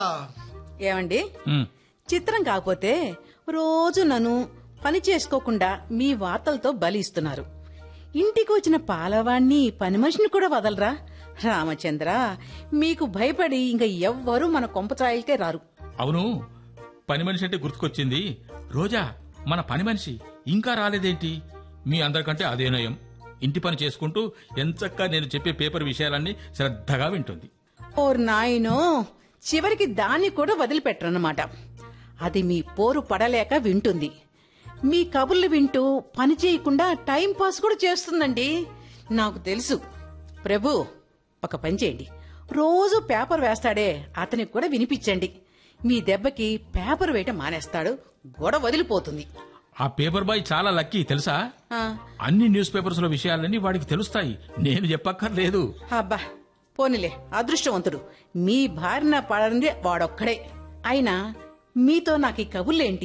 ఏమండి ఉమ్, చిత్రం కాకపోతే రోజు నన్ను పని చేసుకోకుండా మీ వార్తలతో బలిస్తున్నారు ఇంటికి వచ్చిన పాలవాణ్ణి పని మనిషిని కూడా వదలరా రామచంద్ర మీకు భయపడి ఇంకా ఎవ్వరూ మన కొంపచాయలకే రారు అవును పని మనిషి అంటే గుర్తుకొచ్చింది రోజా మన పని మనిషి ఇంకా రాలేదేంటి మీ అందరికంటే అదే నయం ఇంటి పని చేసుకుంటూ ఎంచక్కా నేను చెప్పే పేపర్ విషయాలన్నీ శ్రద్ధగా వింటుంది ఓర్ నాయనో చివరికి దాన్ని కూడా వదిలిపెట్టరన్నమాట అది మీ పోరు పడలేక వింటుంది మీ కబుర్లు వింటూ పని చేయకుండా టైం పాస్ కూడా చేస్తుందండి నాకు తెలుసు ప్రభు ఒక పని చేయండి రోజు పేపర్ వేస్తాడే అతనికి కూడా వినిపించండి మీ దెబ్బకి పేపర్ వేయటం మానేస్తాడు గొడవ వదిలిపోతుంది ఆ పేపర్ బాయ్ చాలా లక్కీ తెలుసా ఆ, అన్ని న్యూస్ పేపర్స్ లో విషయాలన్నీ వాడికి తెలుస్తాయి నేను చెప్పక్కర్లేదు అబ్బా పోనిలే అదృష్టవంతుడు మీ భార్యన పడింది వాడొక్కడే అయినా మీతో నాకు ఈ కబుర్లేంటి